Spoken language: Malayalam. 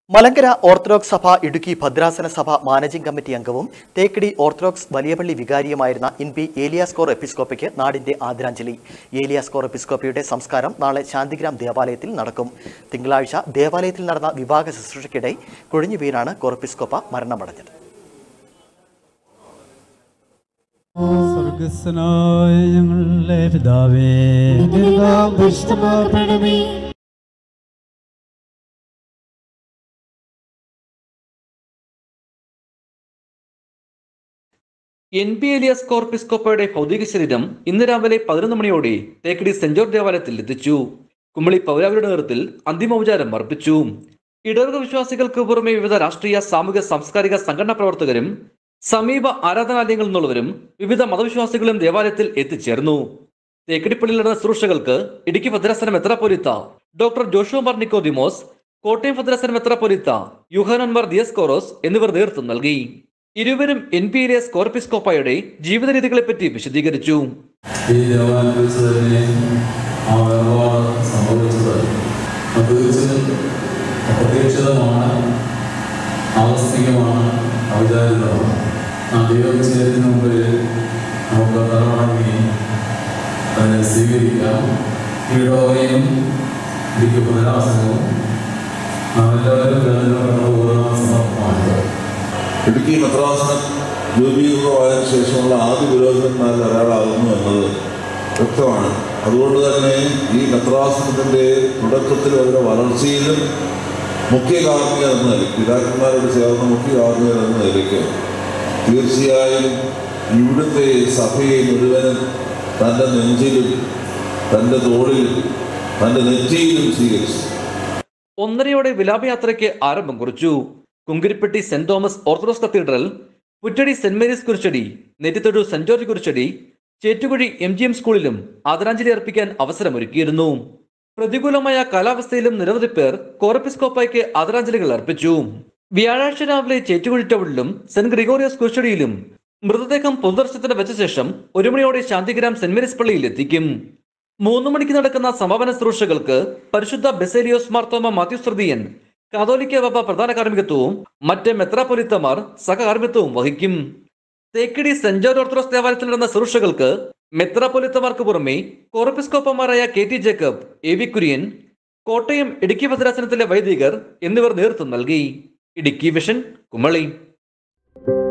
മലങ്കര ഓർത്തഡോക്സ് സഭ ഇടുക്കി ഭദ്രാസന സഭ മാനേജിംഗ് കമ്മിറ്റി അംഗവും തേക്കടി ഓർത്തഡോക്സ് വലിയപള്ളി വികാരിയുമായിരുന്ന ഇൻ പി ഏലിയാസ്കോർ എപ്പിസ്കോപ്പയ്ക്ക് നാടിന്റെ ആദരാഞ്ജലി ഏലിയാസ്കോർ എപ്പിസ്കോപ്പയുടെ സംസ്കാരം നാളെ ശാന്തിഗ്രാം ദേവാലയത്തിൽ നടക്കും തിങ്കളാഴ്ച ദേവാലയത്തിൽ നടന്ന വിവാഹ ശുശ്രൂഷയ്ക്കിടെ കുഴിഞ്ഞു വീണാണ് കോർ എപ്പിസ്കോപ്പ മരണമടഞ്ഞത് സ്വർഗസ്വനായ ഞങ്ങളുടെ പിതാവേ പുഷ്ടമാപ്പെടണമേ എൻ പി എലിയസ് കോർപ്പിസ്കോപ്പയുടെ ഭൗതിക ശരീരം ഇന്ന് രാവിലെ പതിനൊന്ന് മണിയോടെ തേക്കടി സെന്റ് ജോർജ് ദേവാലയത്തിൽ എത്തിച്ചു കുമളി പൗരാവരുടെ നേതൃത്വത്തിൽ അന്തിമോപചാരം അർപ്പിച്ചു ഇടവർഗ വിശ്വാസികൾക്ക് പുറമെ വിവിധ രാഷ്ട്രീയ സാമൂഹിക സാംസ്കാരിക സംഘടനാ പ്രവർത്തകരും സമീപ ആരാധനാലയങ്ങളിൽ നിന്നുള്ളവരും വിവിധ മതവിശ്വാസികളും ദേവാലയത്തിൽ എത്തിച്ചേർന്നു തേക്കടിപ്പള്ളിയിൽ നടന്ന ശുശ്രൂഷകൾക്ക് ഇടുക്കി ഭദ്രാസനം മെത്രാപ്പൊലിത്ത ഡോക്ടർ ജോഷുവ മാർ നിക്കോദിമോസ് കോട്ടയം ഭദ്രാസനം മെത്രാപ്പൊലിത്ത യുഹാനന്മാർ ദിയസ് കോറോസ് എന്നിവർ നേതൃത്വം നൽകി ഇരുവരും എൻ പി എസ് കോർപ്പിസ്കോപ്പയുടെ ജീവിത രീതികളെപ്പറ്റി വിശദീകരിച്ചു ഈ ദേവാലയത്തിൽ വെച്ച് തന്നെ ആ വേർപാട് സംഭവിച്ചത് തീർച്ചയായും അപ്രതീക്ഷിതമാണ് ആവസ്തികമാണ് ഔചാരികമാണ് ആ ദൈവവിഷയത്തിന് മുമ്പിൽ നമുക്ക് തലമടങ്ങി അതിനെ സ്വീകരിക്കാം ഈടോകയും ഇടുക്കി പുനരാസനവും നാം എല്ലാവരും കടന്നു കടന്നു പോകുന്ന സമർപ്പമാണിത് ഇടുക്കി മദ്രാസനം രൂപീകൃതമായതിനു ശേഷമുള്ള ആദ്യ പുരോഹിതന്മാരിൽ ഒരാളാകുന്നു എന്നത് വ്യക്തമാണ് അതുകൊണ്ട് തന്നെ ഈ മദ്രാസനത്തിൻ്റെ തുടക്കത്തിൽ അവരുടെ വളർച്ചയിലും മുഖ്യ കാർമ്മികർ എന്ന നിലയ്ക്ക് പിതാക്കന്മാരോട് ചേർന്ന മുഖ്യ കാർമ്മികർ എന്ന നിലയ്ക്ക് തീർച്ചയായും ഇവിടുത്തെ സഭയെ മുഴുവനും തൻ്റെ നെഞ്ചിലും തൻ്റെ തോളിലും തൻ്റെ നെറ്റിയിലും സ്വീകരിച്ചു ഒന്നരയോടെ വിലാപയാത്രയ്ക്ക് ആരംഭം കുറിച്ചു Kunkirippetty saint Thomas orthodox cathedral Puttady saint Mary's Kurichady നെറ്റിത്തൊഴു saint George Kurichady Chettukuzhi M G M സ്കൂളിലും ആദരാഞ്ജലി അർപ്പിക്കാൻ അവസരമൊരുക്കിയിരുന്നു പ്രതികൂലമായ കാലാവസ്ഥയിലും നിരവധി പേർ കോറപ്പിസ്കോപ്പായ്ക്ക് ആദരാഞ്ജലികൾ അർപ്പിച്ചു വ്യാഴാഴ്ച രാവിലെ ചേറ്റുകുഴി ടൗണിലും സെന്റ് ഗ്രിഗോറിയസ് കുരിച്ചടിയിലും മൃതദേഹം പൊതുദർശനത്തിന് വെച്ച ശേഷം ഒരു മണിയോടെ ശാന്തിഗ്രാം സെന്റ് മേരീസ് പള്ളിയിൽ എത്തിക്കും മൂന്ന് മണിക്ക് നടക്കുന്ന സമാപന ശുശ്രൂഷകൾക്ക് പരിശുദ്ധ ബെസേലിയോസ് മാർത്തോമ മാത്യുസ് തൃതീയൻ കാതോലിക്ക ബാബ പ്രധാന കാർമ്മികത്വവും മറ്റ് മെത്രാപ്പൊലിത്തമാർ സഹകാർമ്മിത്വവും വഹിക്കും തേക്കടി സെന്റ് ജോർജ് ഓർത്തഡോക്സ് ദേവാലയത്തിൽ നടന്ന ശുശ്രൂഷകൾക്ക് മെത്രാപ്പൊലിത്തമാർക്ക് പുറമെ കോറപ്പിസ്കോപ്പമാരായ K T Jacob A V Kurien Kottayam Idukki ഭദ്രാസനത്തിലെ വൈദികർ എന്നിവർ നേതൃത്വം നൽകി ഇടുക്കി വിഷൻ കുമളി